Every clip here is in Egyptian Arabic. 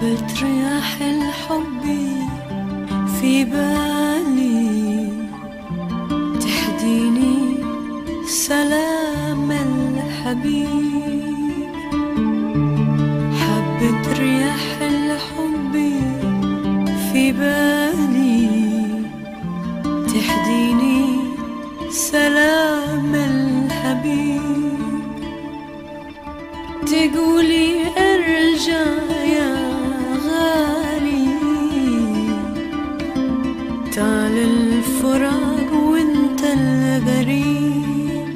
حبت رياح الحب في بالي تهديني سلام الحبيب حبت رياح الحب في بالي تهديني سلام الحبيب تقولي ارجع يا غالي تعال الفراق وانت الغريب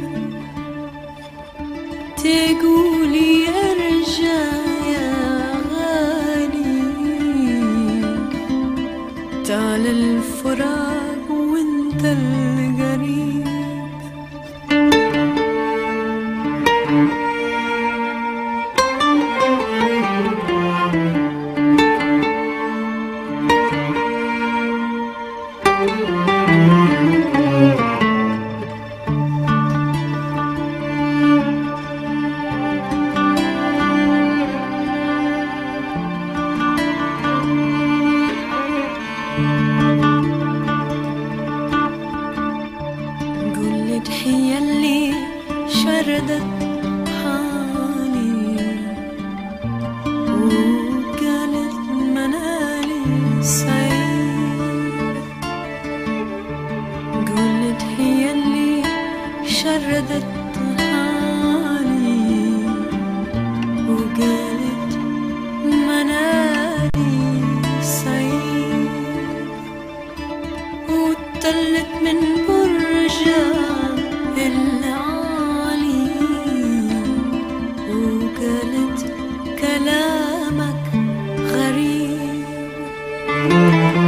تقولي ارجع يا غالي تعال الفراق وانت القريب قلت هي اللي شردت حالي وقالت منالي سعيد قلت هي اللي شردت حالي وقالت منالي سعيد وطلت من برجة العالي وقالت كلامك غريب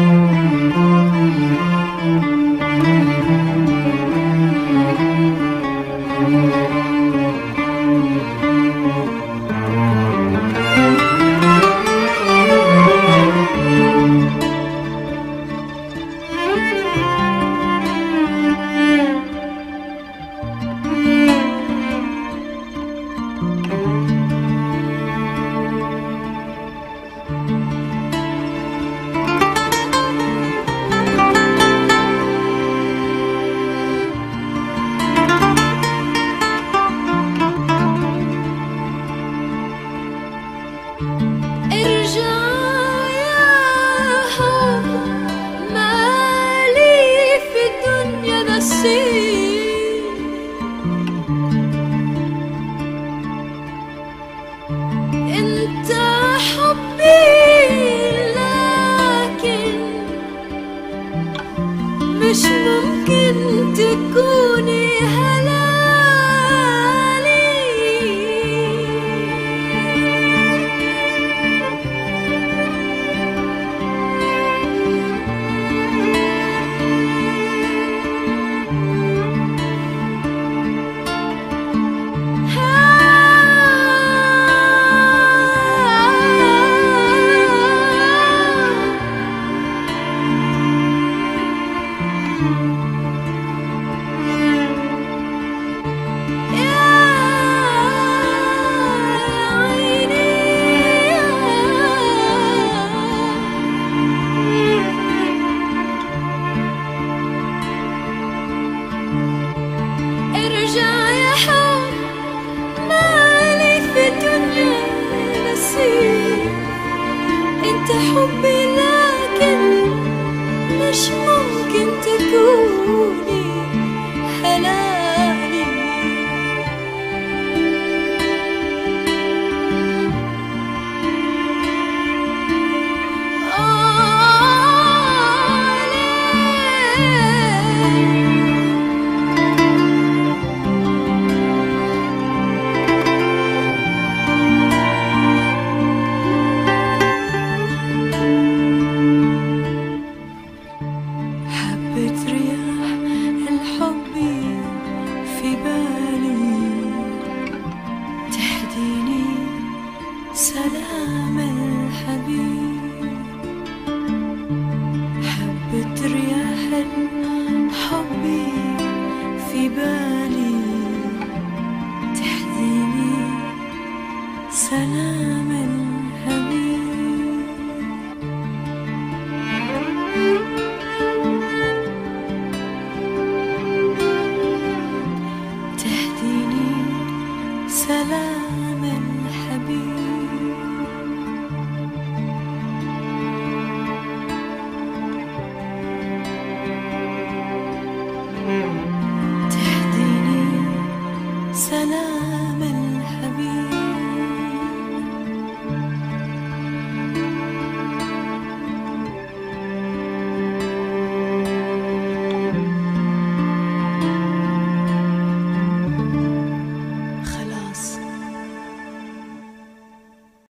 ارجع يا حب مالي في الدنيا نصيب انت حبي لكن مش ممكن تكوني هلالي ارجع يا حب مالي في الدنيا نصيب انت حبي لكن مش ممكن تكوني هلالي آه ليه حبت رياح الحب في بالي تهديني سلام الحبيب حبت رياح الحب في بالي تهديني سلام الحبيب أمل